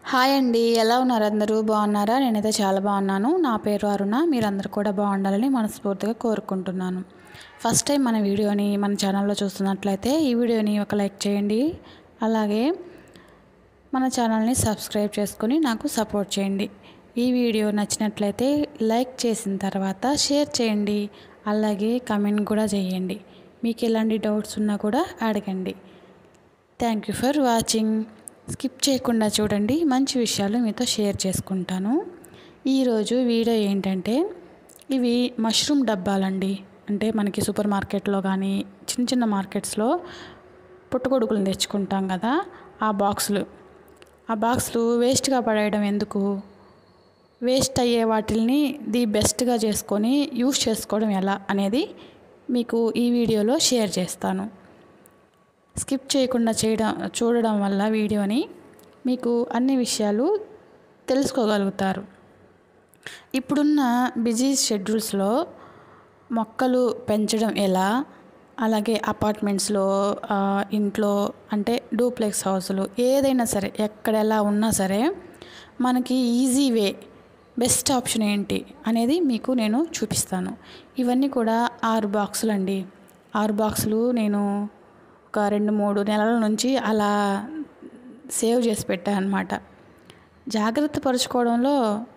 hi అండి ఎలా ఉన్నారు అందరూ బాగున్నారా నేనైతే చాలా బాగున్నాను నా పేరు అరుణ మీరందరూ కూడా బాగుండాలని మనస్ఫూర్తిగా కోరుకుంటున్నాను ఫస్ట్ టైం మన వీడియోని మన ఛానల్లో చూస్తున్నట్లయితే ఈ వీడియోని ఒక లైక్ చేయండి అలాగే మన ఛానల్ని సబ్స్క్రైబ్ చేసుకొని నాకు సపోర్ట్ చేయండి ఈ వీడియో నచ్చినట్లయితే లైక్ చేసిన తర్వాత షేర్ చేయండి అలాగే కమెంట్ కూడా చేయండి మీకు ఎలాంటి డౌట్స్ ఉన్నా కూడా అడగండి thank you for watching skip చేయకుండా చూడండి మంచి విషయాలు మీతో షేర్ చేసుకుంటాను ఈరోజు వీడియో ఏంటంటే ఇవి మష్రూమ్ డబ్బాలండి అంటే మనకి సూపర్ మార్కెట్లో కానీ చిన్న చిన్న మార్కెట్స్లో పుట్టగొడుగులు తెచ్చుకుంటాం కదా ఆ బాక్సులు ఆ బాక్సులు వేస్ట్గా పడేయడం ఎందుకు వేస్ట్ అయ్యే వాటిల్ని ది బెస్ట్గా చేసుకొని యూస్ చేసుకోవడం ఎలా అనేది మీకు ఈ వీడియోలో షేర్ చేస్తాను స్కిప్ చేయకుండా చేయడం చూడడం వల్ల వీడియోని మీకు అన్ని విషయాలు తెలుసుకోగలుగుతారు ఇప్పుడున్న బిజీ షెడ్యూల్స్లో మొక్కలు పెంచడం ఎలా అలాగే అపార్ట్మెంట్స్లో ఇంట్లో అంటే డూప్లెక్స్ హౌస్లు ఏదైనా సరే ఎక్కడ ఎలా ఉన్నా సరే మనకి ఈజీ వే బెస్ట్ ఆప్షన్ ఏంటి అనేది మీకు నేను చూపిస్తాను ఇవన్నీ కూడా ఆరు బాక్సులు అండి ఆరు బాక్సులు నేను ఒక రెండు మూడు నెలల నుంచి అలా సేవ్ చేసి పెట్టాను అనమాట జాగ్రత్త పరుచుకోవడంలో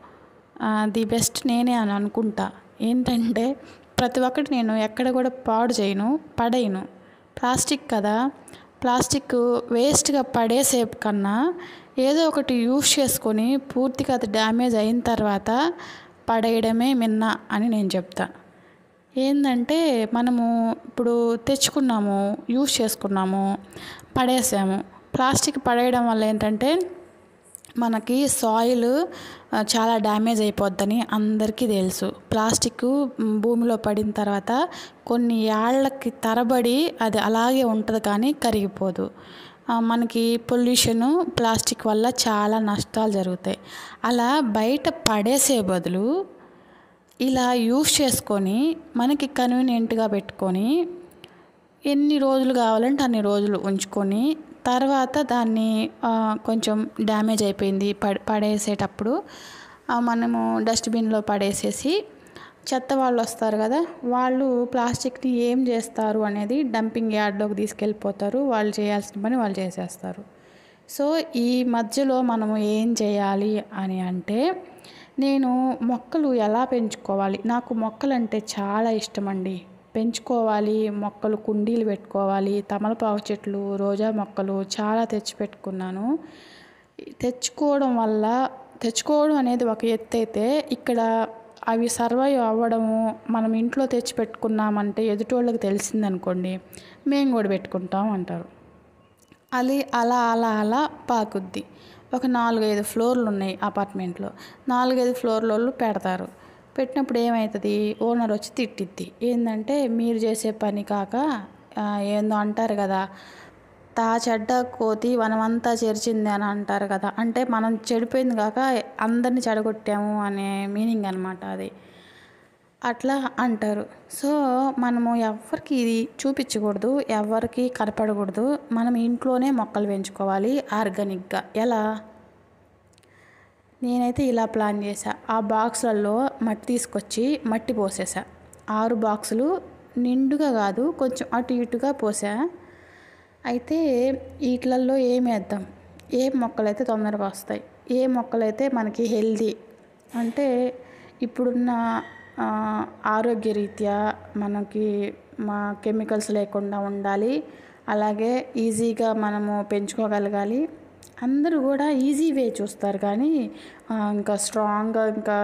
ది బెస్ట్ నేనే అని అనుకుంటా ఏంటంటే ప్రతి ఒక్కటి నేను ఎక్కడ కూడా పాడు చేయను పడేయను ప్లాస్టిక్ కదా ప్లాస్టిక్ వేస్ట్గా పడేసేపు కన్నా ఏదో ఒకటి యూస్ చేసుకొని పూర్తిగా అది డ్యామేజ్ అయిన తర్వాత పడేయడమే మిన్న అని నేను చెప్తా ఏంటంటే మనము ఇప్పుడు తెచ్చుకున్నాము యూస్ చేసుకున్నాము పడేసాము ప్లాస్టిక్ పడేయడం వల్ల ఏంటంటే మనకి సాయిల్ చాలా డ్యామేజ్ అయిపోద్దని అందరికీ తెలుసు ప్లాస్టిక్ భూమిలో పడిన తర్వాత కొన్ని ఏళ్ళకి తరబడి అది అలాగే ఉంటుంది కానీ కరిగిపోదు మనకి పొల్యూషను ప్లాస్టిక్ వల్ల చాలా నష్టాలు జరుగుతాయి అలా బయట పడేసే బదులు ఇలా యూస్ చేసుకొని మనకి కన్వీనియంట్గా పెట్టుకొని ఎన్ని రోజులు కావాలంటే అన్ని రోజులు ఉంచుకొని తర్వాత దాన్ని కొంచెం డ్యామేజ్ అయిపోయింది పడ పడేసేటప్పుడు మనము డస్ట్బిన్లో పడేసేసి చెత్త వాళ్ళు వస్తారు కదా వాళ్ళు ప్లాస్టిక్ని ఏం చేస్తారు అనేది డంపింగ్ యార్డ్లోకి తీసుకెళ్ళిపోతారు వాళ్ళు చేయాల్సిన పని వాళ్ళు చేసేస్తారు సో ఈ మధ్యలో మనము ఏం చేయాలి అని అంటే నేను మొక్కలు ఎలా పెంచుకోవాలి నాకు మొక్కలు అంటే చాలా ఇష్టం అండి పెంచుకోవాలి మొక్కలు కుండీలు పెట్టుకోవాలి తమలపాకు చెట్లు రోజా మొక్కలు చాలా తెచ్చి పెట్టుకున్నాను తెచ్చుకోవడం వల్ల తెచ్చుకోవడం అనేది ఒక ఎత్తు అయితే ఇక్కడ అవి సర్వైవ్ అవ్వడము మనం ఇంట్లో తెచ్చి పెట్టుకున్నామంటే ఎదుటోళ్ళకి తెలిసిందనుకోండి మేము కూడా పెట్టుకుంటాం అంటారు అది అలా అలా అలా పాకుద్ది ఒక నాలుగైదు ఫ్లోర్లు ఉన్నాయి అపార్ట్మెంట్లో నాలుగైదు ఫ్లోర్లలో పెడతారు పెట్టినప్పుడు ఏమవుతుంది ఓనర్ వచ్చి తిట్టిద్ది ఏంటంటే మీరు చేసే పని కాక ఏందో అంటారు కదా తా చెడ్డ కోతి వనమంతా చేర్చింది అని అంటారు కదా అంటే మనం చెడిపోయింది కాక అందరినీ చెడగొట్టాము అనే మీనింగ్ అనమాట అది అట్లా అంటారు సో మనము ఎవరికి ఇది చూపించకూడదు ఎవరికి కనపడకూడదు మనం ఇంట్లోనే మొక్కలు పెంచుకోవాలి ఆర్గానిక్గా ఎలా నేనైతే ఇలా ప్లాన్ చేశా ఆ బాక్సులలో మట్టి తీసుకొచ్చి మట్టి పోసేసా ఆరు బాక్సులు నిండుగా కాదు కొంచెం అటు ఇటుగా పోసా అయితే వీటిలలో ఏం వేద్దాం ఏ మొక్కలైతే తొందరగా వస్తాయి ఏ మొక్కలైతే మనకి హెల్దీ అంటే ఇప్పుడున్న ఆరోగ్యరీత్యా మనకి మా కెమికల్స్ లేకుండా ఉండాలి అలాగే ఈజీగా మనము పెంచుకోగలగాలి అందరూ కూడా ఈజీ వే చూస్తారు కానీ ఇంకా స్ట్రాంగ్గా ఇంకా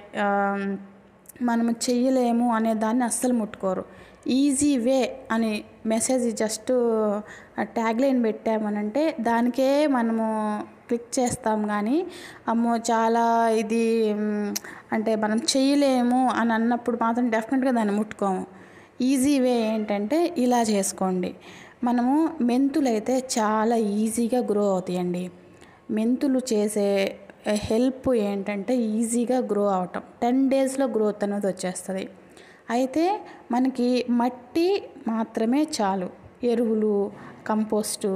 మనము చెయ్యలేము అనే దాన్ని అస్సలు ముట్టుకోరు ఈజీ వే అని మెసేజ్ జస్ట్ ట్యాగ్లైన్ పెట్టామనంటే దానికే మనము క్లిక్ చేస్తాం కానీ అమ్మో చాలా ఇది అంటే మనం చేయలేము అని అన్నప్పుడు మాత్రం డెఫినెట్గా దాన్ని ముట్టుకోము ఈజీ వే ఏంటంటే ఇలా చేసుకోండి మనము మెంతులు అయితే చాలా ఈజీగా గ్రో అవుతాయండి మెంతులు చేసే హెల్ప్ ఏంటంటే ఈజీగా గ్రో అవటం టెన్ డేస్లో గ్రోత్ అనేది వచ్చేస్తుంది అయితే మనకి మట్టి మాత్రమే చాలు ఎరువులు కంపోస్టు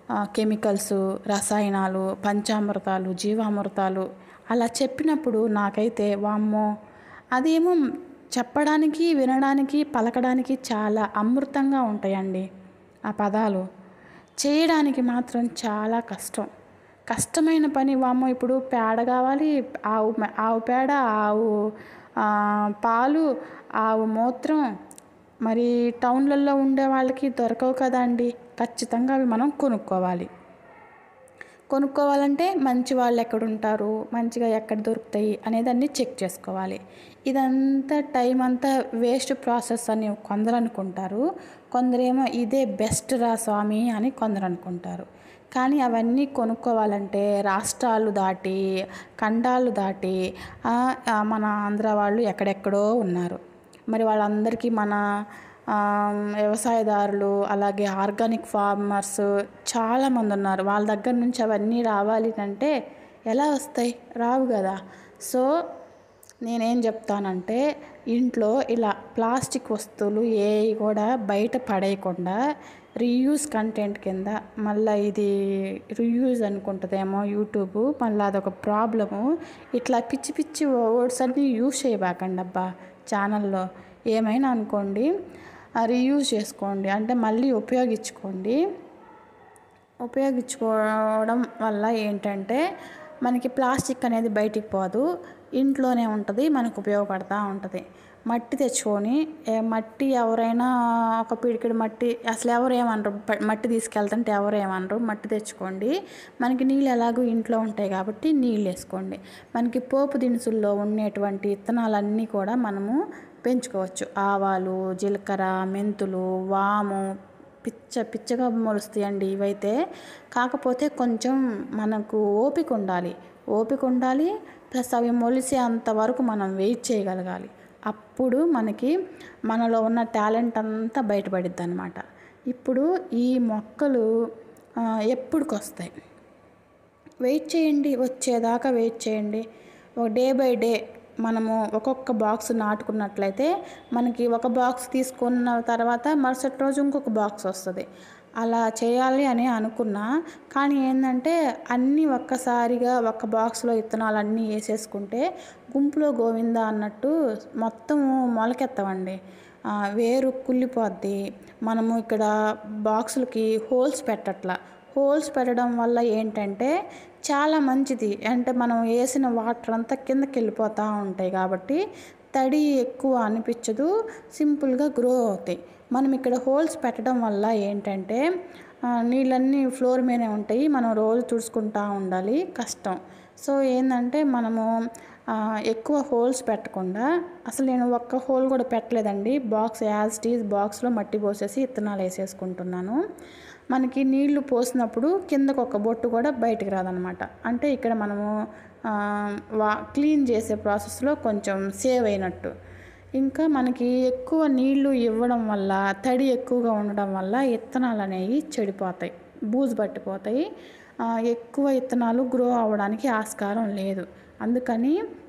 ఆ, కెమికల్స్ రసాయనాలు పంచామృతాలు జీవామృతాలు అలా చెప్పినప్పుడు నాకైతే వామ్మో అదేమో చెప్పడానికి వినడానికి పలకడానికి చాలా అమృతంగా ఉంటాయండి ఆ పదాలు చేయడానికి మాత్రం చాలా కష్టం కష్టమైన పని వామ్మో ఇప్పుడు పేడ కావాలి ఆవు మ- ఆవు పేడ ఆవు ఆ, పాలు ఆవు మూత్రం మరి టౌన్లలో ఉండే వాళ్ళకి దొరకవు కదండి ఖచ్చితంగా అవి మనం కొనుక్కోవాలి కొనుక్కోవాలంటే మంచి వాళ్ళు ఎక్కడ ఉంటారు మంచిగా ఎక్కడ దొరుకుతాయి అనేది అన్నీ చెక్ చేసుకోవాలి ఇదంతా టైం అంతా వేస్ట్ ప్రాసెస్ అని కొందరు అనుకుంటారు కొందరేమో ఇదే బెస్ట్ రా స్వామి అని కొందరు అనుకుంటారు కానీ అవన్నీ కొనుక్కోవాలంటే రాష్ట్రాలు దాటి ఖండాలు దాటి ఆ, ఆ, మన ఆంధ్ర వాళ్ళు ఎక్కడెక్కడో ఉన్నారు మరి వాళ్ళందరికీ మన ఆ, వ్యవసాయదారులు అలాగే ఆర్గానిక్ ఫార్మర్స్ చాలామంది ఉన్నారు వాళ్ళ దగ్గర నుంచి అవన్నీ రావాలి అంటే ఎలా వస్తాయి రావు కదా సో నేనేం చెప్తానంటే ఇంట్లో ఇలా ప్లాస్టిక్ వస్తువులు ఏవి కూడా బయట పడేయకుండా రీయూజ్ కంటెంట్ కింద మళ్ళీ ఇది రీయూజ్ అనుకుంటుందేమో యూట్యూబ్ మళ్ళీ అదొక ప్రాబ్లము ఇట్లా పిచ్చి పిచ్చి వర్డ్స్ అన్నీ యూజ్ చేయబాకండి అబ్బా ఛానల్లో ఏమైనా అనుకోండి రీయూజ్ చేసుకోండి అంటే మళ్ళీ ఉపయోగించుకోండి ఉపయోగించుకోవడం వల్ల ఏంటంటే మనకి ప్లాస్టిక్ అనేది బయటికి పోదు ఇంట్లోనే ఉంటుంది మనకు ఉపయోగపడతా ఉంటుంది మట్టి తెచ్చుకొని ఏ మట్టి ఎవరైనా ఒక పిడికిడి మట్టి అసలు ఎవరు ఏమనరు ప- మట్టి తీసుకెళ్తుంటే ఎవరు ఏమనరు మట్టి తెచ్చుకోండి మనకి నీళ్ళు ఎలాగో ఇంట్లో ఉంటాయి కాబట్టి నీళ్ళు వేసుకోండి మనకి పోపు దినుసుల్లో ఉండేటువంటి విత్తనాలన్నీ కూడా మనము పెంచుకోవచ్చు ఆవాలు జీలకర్ర మెంతులు వాము పిచ్చ పిచ్చగా మొలుస్తాయండి ఇవైతే కాకపోతే కొంచెం మనకు ఓపిక ఉండాలి ఓపిక ఉండాలి ప్లస్ అవి మొలిసే అంతవరకు మనం వెయిట్ చేయగలగాలి అప్పుడు మనకి మనలో ఉన్న టాలెంట్ అంతా బయటపడిద్ది అనమాట ఇప్పుడు ఈ మొక్కలు ఆ, ఎప్పుడుకొస్తాయి వెయిట్ చేయండి వచ్చేదాకా వెయిట్ చేయండి ఒక డే బై డే మనము ఒక్కొక్క బాక్స్ నాటుకున్నట్లయితే మనకి ఒక బాక్స్ తీసుకున్న తర్వాత మరుసటి రోజు ఇంకొక బాక్స్ వస్తుంది అలా చేయాలి అని అనుకున్నా కానీ ఏంటంటే అన్నీ ఒక్కసారిగా ఒక బాక్స్లో విత్తనాలు అన్నీ వేసేసుకుంటే గుంపులో గోవింద అన్నట్టు మొత్తం మొలకెత్తవండి ఆ, వేరు కుళ్ళిపోద్ది మనము ఇక్కడ బాక్సులకి హోల్స్ పెట్టట్లా హోల్స్ పెట్టడం వల్ల ఏంటంటే చాలా మంచిది అంటే మనం వేసిన వాటర్ అంతా కిందకి వెళ్ళిపోతూ ఉంటాయి కాబట్టి తడి ఎక్కువ అనిపించదు సింపుల్గా గ్రో అవుతాయి మనం ఇక్కడ హోల్స్ పెట్టడం వల్ల ఏంటంటే ఆ, నీళ్ళన్నీ ఫ్లోర్ మీదే ఉంటాయి మనం రోజు తుడుచుకుంటూ ఉండాలి కష్టం సో ఏంటంటే మనము ఆ, ఎక్కువ హోల్స్ పెట్టకుండా అసలు నేను ఒక్క హోల్ కూడా పెట్టలేదండి బాక్స్ యాజ్ టీజ్ బాక్స్లో మట్టి పోసేసి ఇత్తనాలు వేసేసుకుంటున్నాను మనకి నీళ్లు పోసినప్పుడు కిందకు ఒక బొట్టు కూడా బయటికి రాదనమాట అంటే ఇక్కడ మనము ఆ, వా క్లీన్ చేసే ప్రాసెస్లో కొంచెం సేవ్ అయినట్టు ఇంకా మనకి ఎక్కువ నీళ్లు ఇవ్వడం వల్ల తడి ఎక్కువగా ఉండడం వల్ల ఇత్తనాలు అనేవి చెడిపోతాయి బూజు పట్టిపోతాయి ఆ, ఎక్కువ ఇత్తనాలు గ్రో అవ్వడానికి ఆస్కారం లేదు అందుకని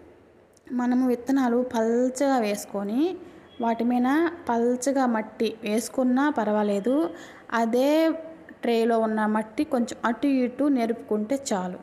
మనము విత్తనాలు పల్చగా వేసుకొని వాటి మీద పల్చగా మట్టి వేసుకున్నా పర్వాలేదు అదే ట్రేలో ఉన్న మట్టి కొంచెం అటు ఇటు నెరుపుకుంటే చాలు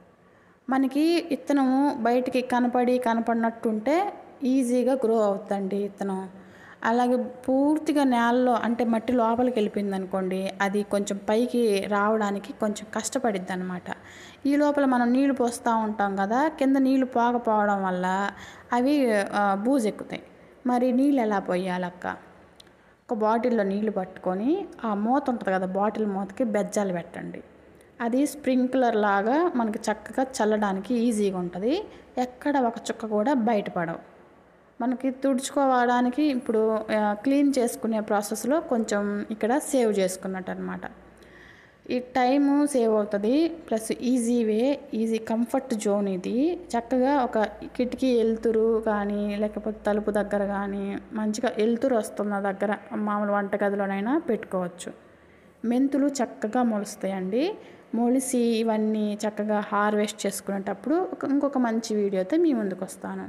మనకి విత్తనము బయటికి కనపడి కనపడినట్టుంటే ఈజీగా గ్రో అవుతుందండి విత్తనం అలాగే పూర్తిగా నేలలో అంటే మట్టి లోపలికి వెళ్ళిపోయింది అనుకోండి అది కొంచెం పైకి రావడానికి కొంచెం కష్టపడిద్ది అనమాట ఈ లోపల మనం నీళ్లు పోస్తూ ఉంటాం కదా కింద నీళ్లు పోకపోవడం వల్ల అవి ఆ, బూజు ఎక్కుతాయి మరి నీళ్ళు ఎలా పోయాలక్క ఒక బాటిల్లో నీళ్లు పట్టుకొని ఆ మూత ఉంటుంది కదా బాటిల్ మూతకి బెజ్జాలు పెట్టండి అది స్ప్రింక్లర్ లాగా మనకి చక్కగా చల్లడానికి ఈజీగా ఉంటుంది ఎక్కడ ఒక చుక్క కూడా బయటపడవు మనకి తుడుచుకోవడానికి ఇప్పుడు ఆ, క్లీన్ చేసుకునే ప్రాసెస్లో కొంచెం ఇక్కడ సేవ్ చేసుకున్నట్టు అనమాట ఈ టైము సేవ్ అవుతుంది plus easy way easy comfort zone ఇది చక్కగా ఒక కిటికీ వెలుతురు కానీ లేకపోతే తలుపు దగ్గర కానీ మంచిగా వెలుతురు వస్తున్న దగ్గర మామూలు వంటగదిలోనైనా పెట్టుకోవచ్చు మెంతులు చక్కగా మొలుస్తాయండి మొలిసి ఇవన్నీ చక్కగా హార్వెస్ట్ చేసుకునేటప్పుడు ఒక ఇంకొక మంచి వీడియోతో మీ ముందుకు వస్తాను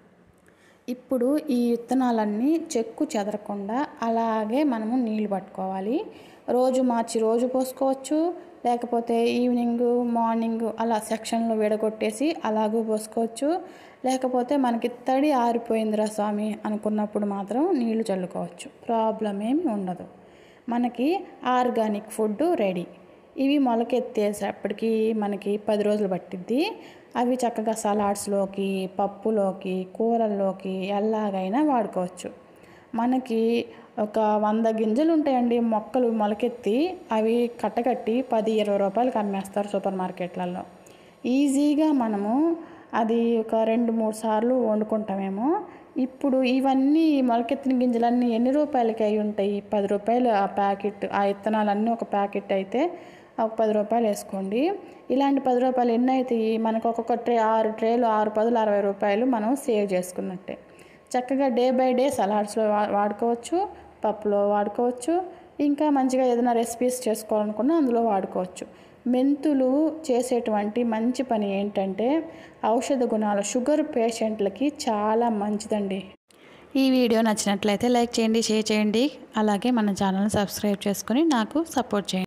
ఇప్పుడు ఈ విత్తనాలన్నీ చెక్కు చెదరకుండా అలాగే మనము నీళ్లు పట్టుకోవాలి రోజు మార్చి రోజు పోసుకోవచ్చు లేకపోతే ఈవినింగ్ మార్నింగ్ అలా సెక్షన్లో విడగొట్టేసి అలాగూ పోసుకోవచ్చు లేకపోతే మనకి తడి ఆరిపోయిందిరా స్వామి అనుకున్నప్పుడు మాత్రం నీళ్లు చల్లుకోవచ్చు ప్రాబ్లం ఏమి ఉండదు మనకి ఆర్గానిక్ ఫుడ్ రెడీ ఇవి మొలకెత్తేసేపటికి మనకి పది రోజులు పట్టిద్ది అవి చక్కగా సలాడ్స్లోకి పప్పులోకి కూరల్లోకి ఎలాగైనా వాడుకోవచ్చు మనకి ఒక వంద గింజలు ఉంటాయండి మొక్కలు మొలకెత్తి అవి కట్టకట్టి పది ఇరవై రూపాయలకి అమ్మేస్తారు సూపర్ మార్కెట్లలో ఈజీగా మనము అది ఒక రెండు మూడు సార్లు వండుకుంటామేమో ఇప్పుడు ఇవన్నీ మొలకెత్తిన గింజలన్నీ ఎన్ని రూపాయలకి అయి ఉంటాయి పది రూపాయలు ఆ ప్యాకెట్ ఆ విత్తనాలన్నీ ఒక ప్యాకెట్ అయితే ఒక పది రూపాయలు వేసుకోండి ఇలాంటి పది రూపాయలు ఎన్ని అవుతాయి మనకు ఒక్కొక్క ట్రే ఆరు ట్రేలు ఆరు పదులు అరవై రూపాయలు మనం సేవ్ చేసుకున్నట్టే చక్కగా డే బై డే సలాడ్స్లో వా వాడుకోవచ్చు పప్పులో వాడుకోవచ్చు ఇంకా మంచిగా ఏదైనా రెసిపీస్ చేసుకోవాలనుకున్నా అందులో వాడుకోవచ్చు మెంతులు చేసేటువంటి మంచి పని ఏంటంటే ఔషధ గుణాలు షుగర్ పేషెంట్లకి చాలా మంచిదండి ఈ వీడియో నచ్చినట్లయితే లైక్ చేయండి షేర్ చేయండి అలాగే మన ఛానల్ని సబ్స్క్రైబ్ చేసుకొని నాకు సపోర్ట్ చేయండి